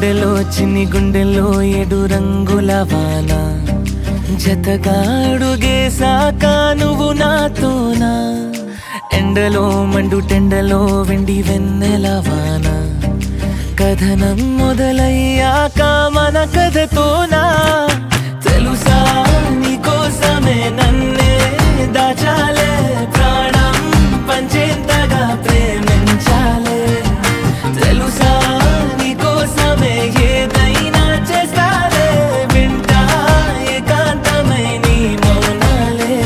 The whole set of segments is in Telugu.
గుండెలో చిన్ని గుండెలో ఏడు రంగుల వాన జతగాడుగేసాక నువ్వు నాతోనా ఎండలో మండు టెండలో వెండి వెన్నెల వాన కథనం మొదలయ్యాక మన కథతోనా తెలుసా నీకోసమే నన్నే దాచాలే ప్రాణం పంచేంతగా ప్రేమించాలే తెలుసా నీకోసమే ఏదైనా చేస్తాలే వింటా ఏకాంతమై నీ మౌనాలే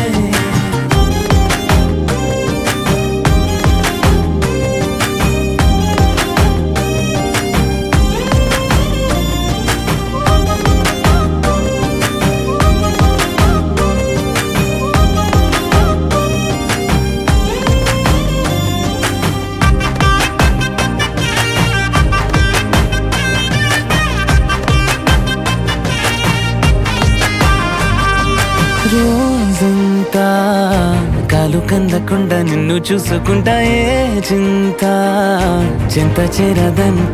రోజంతా కాలు కందకుండా నిన్ను చూసుకుంటా ఏ చింత చింత చేరదంట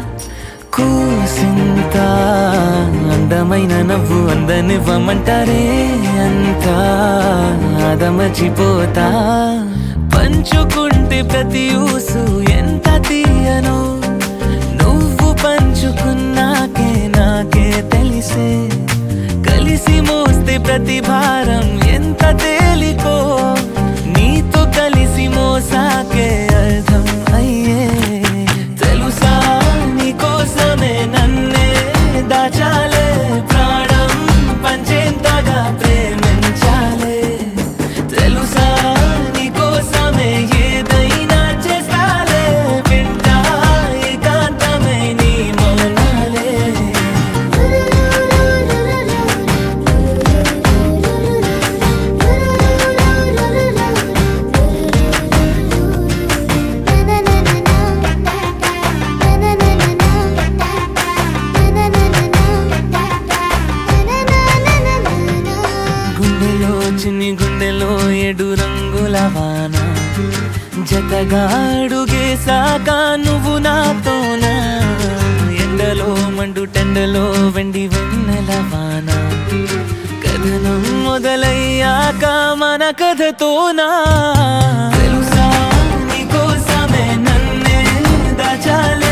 కూసింత అందమైన నవ్వు అందనివ్వమంటారే అంతా అదమర్చిపోతా పంచుకుంటే ప్రతి ఊసు ఎంత తీయనో నువ్వు పంచుకున్నాకే నాకే తెలిసే కలిసి మోస్తే ప్రతి భారం ఎంత తేలికో నీతో కలిసి మోసాకే అర్థం అయ్యే తెలుసా నీకోసమే నన్నే దాచాలే ప్రాణం పంచేంతగా ప్రేమించాలే తెలుసా నీకోసమే ఏదైనా చేస్తాలే వింటా ఏకాంతమై నీ మౌనాలే గుండెలో చిన్ని గుండెలో ఏడు రంగుల వాన జతగాడుగేసాక నువ్వు నాతోనా ఎండలో మండు టెండలో వెండి వెన్నెల వాన కథనం మొదలయ్యాక మన కథతోనా తెలుసా నీకోసమే నన్నే దాచాలే